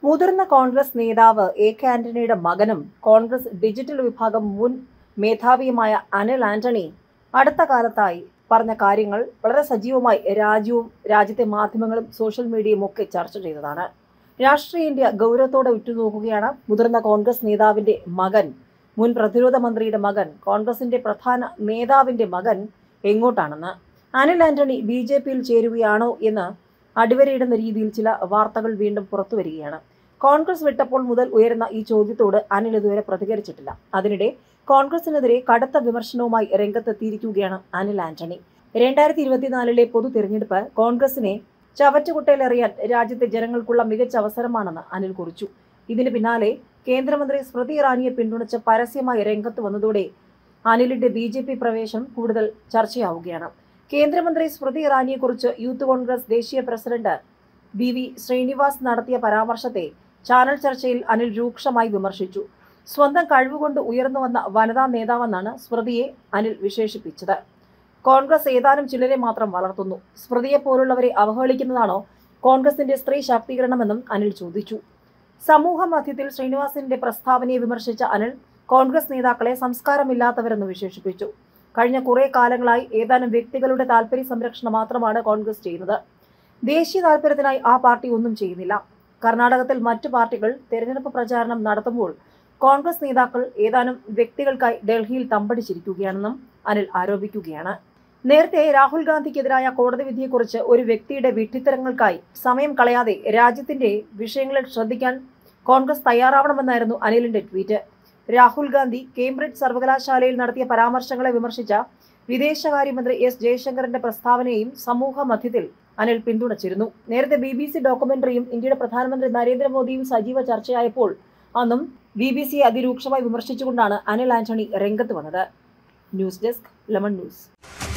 മുതിർന്ന കോൺഗ്രസ് നേതാവ് A K ആന്റണിയുടെ മകനും കോൺഗ്രസ് ഡിജിറ്റൽ വിഭാഗം മുൻ മേധാവിയുമായ അനിൽ ആന്റണി അടുത്ത കാലത്തായി പറഞ്ഞ കാര്യങ്ങൾ വളരെ സജീവമായി രാജ്യവും രാജ്യത്തെ മാധ്യമങ്ങളും സോഷ്യൽ മീഡിയയും ഒക്കെ ചർച്ച ചെയ്തതാണ് രാഷ്ട്രീയ ഇന്ത്യ ഗൗരവത്തോടെ ഉറ്റുനോക്കുകയാണ് മുതിർന്ന കോൺഗ്രസ് നേതാവിന്റെ മകൻ മുൻ പ്രതിരോധ മന്ത്രിയുടെ മകൻ കോൺഗ്രസിന്റെ പ്രധാന നേതാവിന്റെ മകൻ എങ്ങോട്ടാണെന്ന് അനിൽ ആന്റണി ബി ജെ പിയിൽ ചേരുകയാണോ എന്ന് അടിവരയിടുന്ന രീതിയിൽ ചില വാർത്തകൾ വീണ്ടും പുറത്തു വരികയാണ് കോൺഗ്രസ് വിട്ടപ്പോൾ മുതൽ ഉയരുന്ന ഈ ചോദ്യത്തോട് അനിൽ ഇതുവരെ പ്രതികരിച്ചിട്ടില്ല അതിനിടെ കോൺഗ്രസിനെതിരെ കടുത്ത വിമർശനവുമായി രംഗത്തെത്തിയിരിക്കുകയാണ് അനിൽ ആന്റണി രണ്ടായിരത്തി ഇരുപത്തിനാലിലെ പൊതു തിരഞ്ഞെടുപ്പ് കോൺഗ്രസിനെ ചവറ്റുകുട്ടയിലെറിയാൻ രാജ്യത്തെ ജനങ്ങൾക്കുള്ള മികച്ച അവസരമാണെന്ന് അനിൽ കുറിച്ചു ഇതിന് പിന്നാലെ കേന്ദ്രമന്ത്രി സ്മൃതി ഇറാനിയെ പിന്തുണച്ച് പരസ്യമായി രംഗത്ത് വന്നതോടെ അനിലിന്റെ ബി ജെ പി പ്രവേശം കൂടുതൽ ചർച്ചയാവുകയാണ് കേന്ദ്രമന്ത്രി സ്മൃതി ഇറാനിയെക്കുറിച്ച് യൂത്ത് കോൺഗ്രസ് ദേശീയ പ്രസിഡന്റ് ബി വി ശ്രീനിവാസ് നടത്തിയ പരാമർശത്തെ ചാനൽ ചർച്ചയിൽ അനിൽ രൂക്ഷമായി വിമർശിച്ചു സ്വന്തം കഴിവുകൊണ്ട് ഉയർന്നു വന്ന വനിതാ നേതാവെന്നാണ് സ്മൃതിയെ അനിൽ വിശേഷിപ്പിച്ചത് കോൺഗ്രസ് ഏതാനും ചിലരെ മാത്രം വളർത്തുന്നു സ്മൃതിയെ പോലുള്ളവരെ അവഹേളിക്കുന്നതാണോ കോൺഗ്രസിന്റെ സ്ത്രീ ശാക്തീകരണമെന്നും അനിൽ ചോദിച്ചു സമൂഹ മധ്യത്തിൽ ശ്രീനിവാസിന്റെ പ്രസ്താവനയെ വിമർശിച്ച അനിൽ കോൺഗ്രസ് നേതാക്കളെ സംസ്കാരമില്ലാത്തവരെന്ന് വിശേഷിപ്പിച്ചു കഴിഞ്ഞ കുറേ കാലങ്ങളായി ഏതാനും വ്യക്തികളുടെ താല്പര്യ സംരക്ഷണം മാത്രമാണ് കോൺഗ്രസ് ചെയ്യുന്നത് ദേശീയ താല്പര്യത്തിനായി ആ പാർട്ടി ഒന്നും ചെയ്യുന്നില്ല കർണാടകത്തിൽ മറ്റു പാർട്ടികൾ തെരഞ്ഞെടുപ്പ് പ്രചാരണം നടത്തുമ്പോൾ കോൺഗ്രസ് നേതാക്കൾ ഏതാനും വ്യക്തികൾക്കായി ഡൽഹിയിൽ തമ്പടിച്ചിരിക്കുകയാണെന്നും അനിൽ ആരോപിക്കുകയാണ് നേരത്തെ രാഹുൽ ഗാന്ധിക്കെതിരായ കോടതി വിധിയെക്കുറിച്ച് ഒരു വ്യക്തിയുടെ വിഡ്ഢിത്തരങ്ങൾക്കായി സമയം കളയാതെ രാജ്യത്തിന്റെ വിഷയങ്ങളിൽ ശ്രദ്ധിക്കാൻ കോൺഗ്രസ് തയ്യാറാവണമെന്നായിരുന്നു അനിലിന്റെ ട്വീറ്റ് രാഹുൽ ഗാന്ധി കേംബ്രിഡ്ജ് സർവകലാശാലയിൽ നടത്തിയ പരാമർശങ്ങളെ വിമർശിച്ച വിദേശകാര്യമന്ത്രി എസ് ജയശങ്കറിന്റെ പ്രസ്താവനയെയും സമൂഹ മധ്യത്തിൽ അനിൽ പിന്തുണച്ചിരുന്നു നേരത്തെ ബി ബി സി ഡോക്യുമെന്ററിയും ഇന്ത്യയുടെ പ്രധാനമന്ത്രി നരേന്ദ്രമോദിയും സജീവ ചർച്ചയായപ്പോൾ അന്നും ബി ബി സിയെ അതിരൂക്ഷമായി വിമർശിച്ചുകൊണ്ടാണ് അനിൽ ആന്റണി രംഗത്ത് വന്നത് ന്യൂസ് ഡെസ്ക് ലെമൺ ന്യൂസ്